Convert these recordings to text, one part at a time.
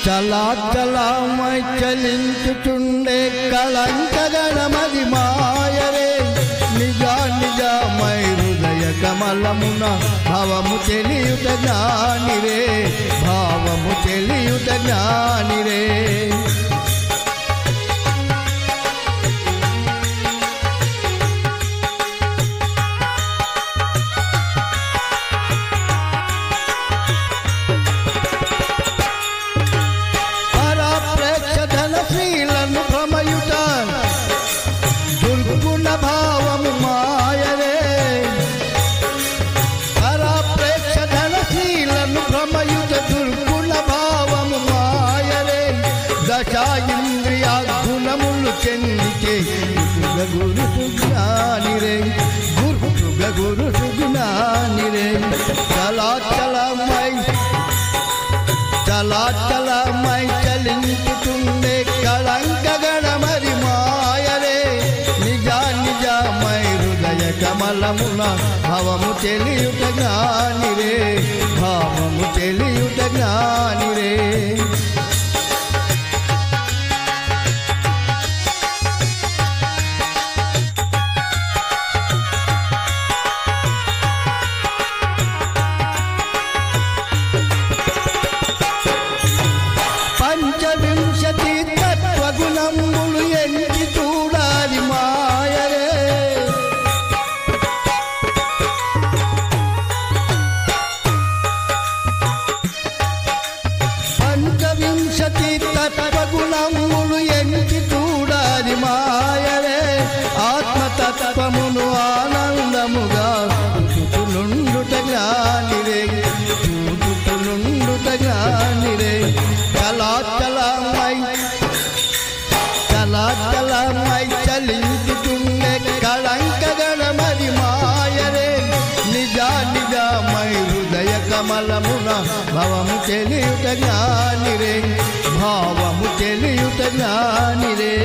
చలా చలామై చలించుచుండే కళంకగణమది మాయరే నిజా నిజమై హృదయ కమలమున భావము తెలియుట జ్ఞానిరే భావము తెలియుట జ్ఞానిరే పరాప్రేక్ష ధన శ్రీలను భ్రమయుట దుర్గుణ భావము మాయరే పరాప్రేక్ష ధన శ్రీలను భ్రమయుట దుర్గుణ భావము మాయరే దశా ఇంద్రియ గుణములు చెందితే గురు సుజ్ఞానిరే గురు గురు సుజ్ఞానిరే చలా చలమై చలాచలమై చలించుతుండే కళంకగణమరి మాయరే నిజా నిజమై హృదయ కమలమున భవము తెలియుట జ్ఞానిరే భావము తెలియుట జ్ఞానిరే పంచవింశతి తత్వగుణములు ఎంచి చూడాలి మాయరే పంచవింశతి తత్వగుణములు ఎంచి చూడాలి మాయరే ఆత్మతత్వమును ఆనందముగా చూచుతుండుట జ్ఞానిరే చూచుతుండుట జ్ఞానిరే చలాచలమై చలాచలమై చలించుతుండే కళంకగణమది మాయరే నిజా నిజమై హృదయ కమలమున భవము తెలియుట జ్ఞానిరే భావము తెలియుట జ్ఞానిరే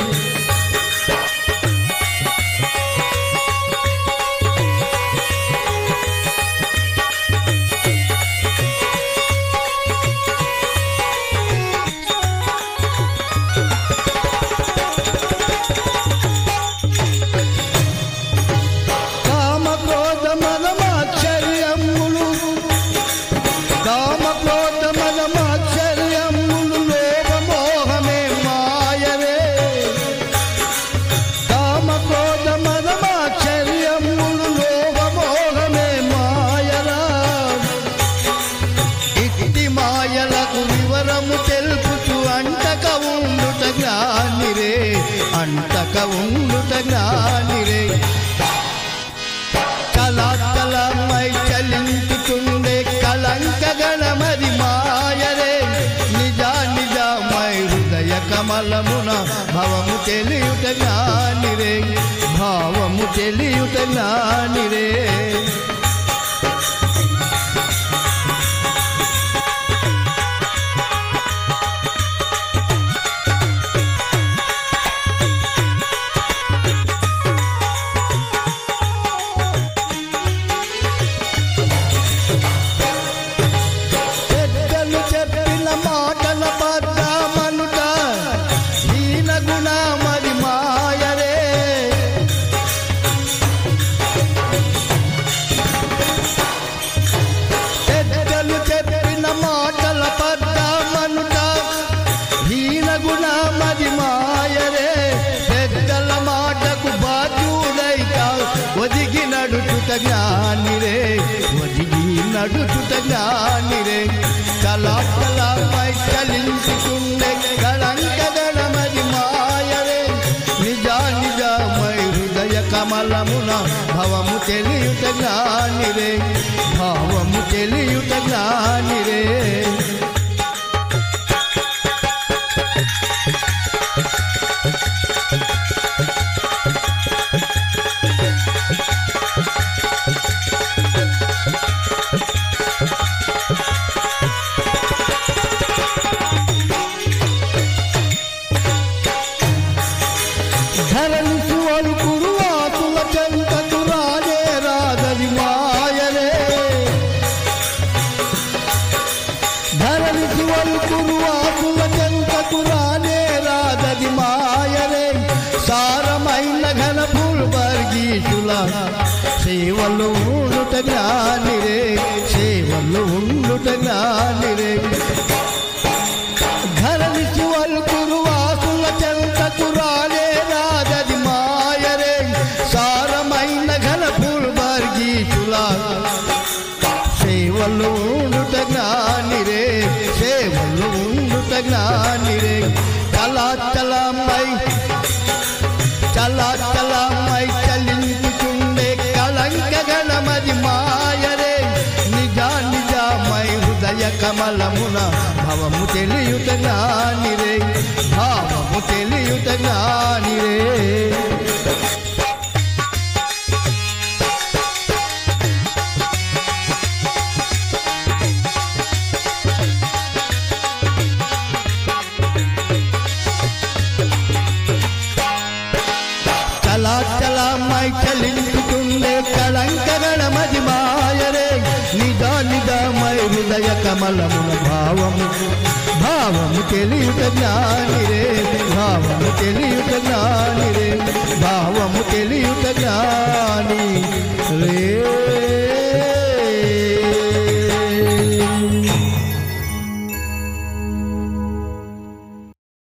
కామ క్రోధ మదమాశ్చర్యములు కామ క్రోధ మదమాశ్చర్యములు లోభ మోహమే మాయరే కామ క్రోధ మదమాశ్చర్యములు లోభ మోహమే మాయరా ఇట్టి మాయలకు వివరము తెలుపుచు అంటక ఉండుట జ్ఞానిరే అంటక ఉండుట జ్ఞానిరే కళాకలమై చలించుతుండే కళంకగణమది మాయరే నిజా నిజమై హృదయ కమలమున భవము తెలియుట జ్ఞానిరే భావము తెలియుట జ్ఞానిరే పెద్దలు చెప్పిన మాటల పద్దామనుట హీన గుణమది మాయరే పెద్దలు చెప్పిన మాటల పద్దామనుట హీన గుణమది మాయరే పెద్దల మాటకు బాధ్యుడైక ఒదిగి నడుచుట జ్ఞానిరే ఒదిగి నడుచుట జ్ఞానిరే కళాకళపై చలించుకుండే కళంకదళమది మాయరే నిజా నిజమై హృదయ కమలమున భవము తెలియుట జ్ఞానిరే భావము తెలియుట జ్ఞానిరే ధరణి సువరు కురువాతుల చెంతకు రాజే రాజది మాయరే జ్ఞాని రే సేవలు ఉండుట జ్ఞాని రే ఘనమిసి వల్కురు వాసుల చెంతకు రాలే రాజది మాయరే సారమైన ఘన పూర్వర్గీతులా సేవలు ఉండుట జ్ఞాని రే సేవలు ఉండుట జ్ఞాని రే కళాచలమై చలా చలమై చలించుచుండే కళంక గణమది మాయరే నిజా నిజామై హృదయ కమలమున భవము తెలియుట జ్ఞాని రే భావము తెలియుట జ్ఞాని రే చలా చలామై చలించుతుండే కళంకగణ మది మాయరే నిజ నిజమై హృదయ కమలమున భావము భావము తెలియుట జ్ఞాని రే భావము తెలియుట జ్ఞాని రే భావము తెలియుట జ్ఞాని